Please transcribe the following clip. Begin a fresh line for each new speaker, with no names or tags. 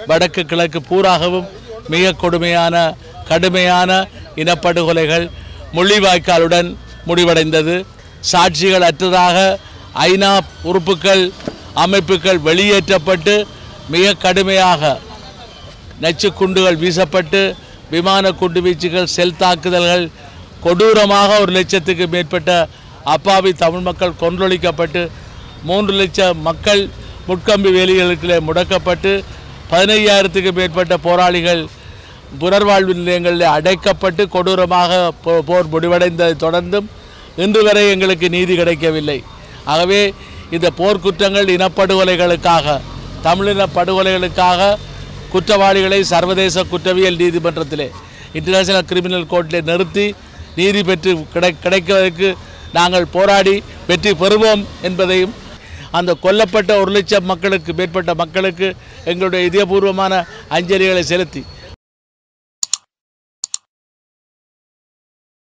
வடக்கு கிழக்கு பூராகவும் மிக கொடுமையான கடுமையான இனப்படுகொலைகள் முள்ளிவாய்க்காலுடன் முடிவடைந்தது சாட்சிகள் அற்றதாக ஐநா உறுப்புகள் அமைப்புகள் வெளியேற்றப்பட்டு மிக கடுமையாக நச்சு குண்டுகள் வீசப்பட்டு விமான குண்டு வீச்சுகள் செல் தாக்குதல்கள் கொடூரமாக ஒரு லட்சத்துக்கு மேற்பட்ட அப்பாவி தமிழ் மக்கள் கொன்றொழிக்கப்பட்டு மூன்று லட்சம் மக்கள் முட்கம்பி வேலிகளுக்குள்ளே முடக்கப்பட்டு பதினையாயிரத்துக்கு மேற்பட்ட போராளிகள் புனர்வாழ்வு நிலையங்களில் அடைக்கப்பட்டு கொடூரமாக போ- போர் முடிவடைந்ததை தொடர்ந்தும் இன்று வரை எங்களுக்கு நீதி கிடைக்கவில்லை ஆகவே இந்த போர்க்குற்றங்கள் இனப்படுகொலைகளுக்காக தமிழின படுகொலைகளுக்காக குற்றவாளிகளை சர்வதேச குற்றவியல் நீதிமன்றத்திலே இன்டர்நேஷனல் கிரிமினல் கோர்ட்டிலே நிறுத்தி நீதி பெற்று கிடை கிடைக்கிறதுக்கு நாங்கள் போராடி வெற்றி பெறுவோம் என்பதையும் அந்த கொல்லப்பட்ட ஒரு லட்சம் மக்களுக்கு மேற்பட்ட மக்களுக்கு எங்களுடைய இதயபூர்வமான அஞ்சலிகளை செலுத்தி